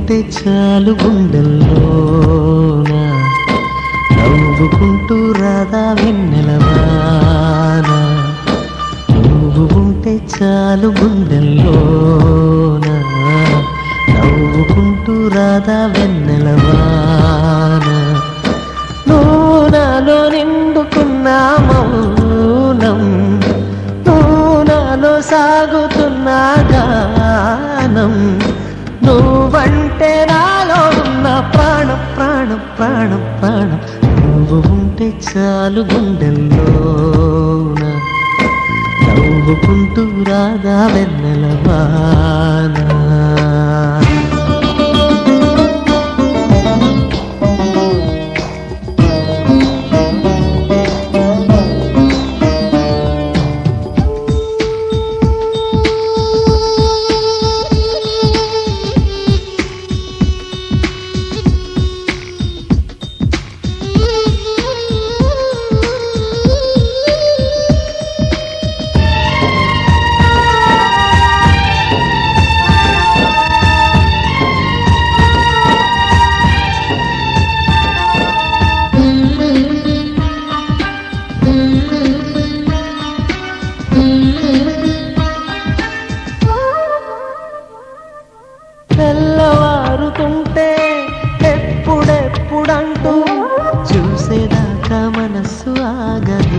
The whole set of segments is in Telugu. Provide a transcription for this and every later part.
ఉంటే చాలు గుండెల్లోన నవ్వుకుంటూ రాదా వెన్నెలవాన నువ్వు ఉంటే చాలు గుండెల్లోన నవ్వుకుంటూ రాదా వెన్నెలవాన నువ్వు నాలో నిండుకున్న మౌనం నువ్వు నాలో సాగుతున్న గానం నువ్వంటే నాలో ఉన్న ప్రాణం ప్రాణం ప్రాణం ప్రాణం నువ్వు ఉంటే చాలు గుండెల్లోన నవ్వుకుంటూ రాదా వెన్నెలవానా తెల్లవారుతుంటే ఎప్పుడెప్పుడంటూ చూసేదాకా మనస్సు ఆగదు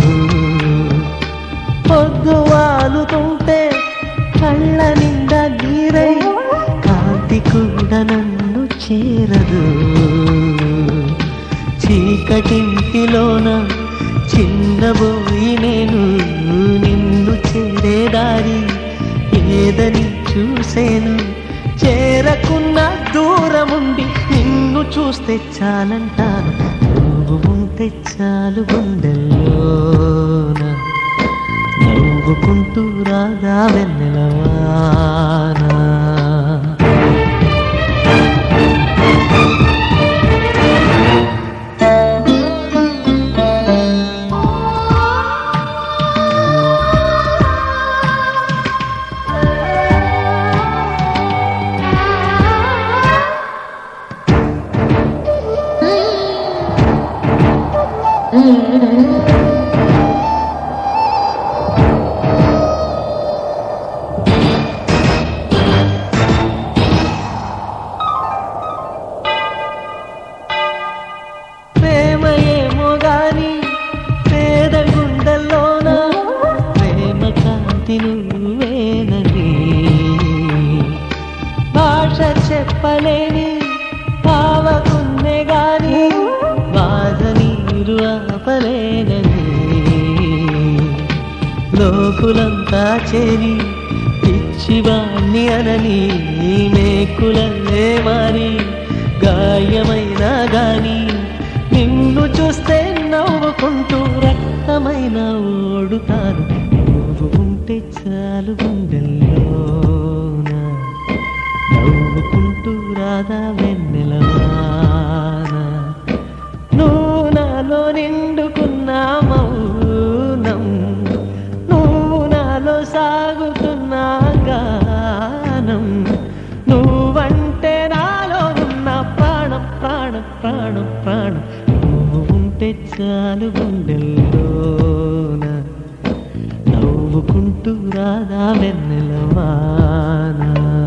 పొద్దు వాలుతుంటే కళ్ళ నిండా గీరై కాంతి కూడా నన్ను చేరదు చీకటింటిలోన చిన్నబోయి నేను నిన్ను చేరే దారి ఏదని చూసేను చేరకున్న దూరముండి నిన్ను చూస్తే చాలంటాను నువ్వు ఉంటే చాలు గుండెల్లోన నవ్వుకుంటూ రాగా వెన్నెలవానా ప్రేమ ఏమో గాని పేద గుండెల్లోన ప్రేమ కాంతి నువ్వేనని భాష చెప్పలేని పావకున్నే గాని బాధ నీరు ఆపలేనని లోకులంతా చేరి పిచ్చివాణ్ణి అనని మేకులే మారి గాయమైనా గాని నిన్ను చూస్తే నవ్వుకుంటూ రక్తమైన ఓడుతాను నువ్వు ఉంటే చాలు గుండెల్లోన నవ్వుకుంటూ రాదా వెన్నెలవాన నువ్వు నాలో నిండుకున్న మౌనం నువ్వు నాలో సాగుతున్న గానం నువ్వంటే నాలో ఉన్న ప్రాణం ప్రాణం ప్రాణం ప్రాణం నువ్వు ఉంటే చాలు గుండెల్లోన నవ్వుకుంటూ రాదా వెన్నెలవానా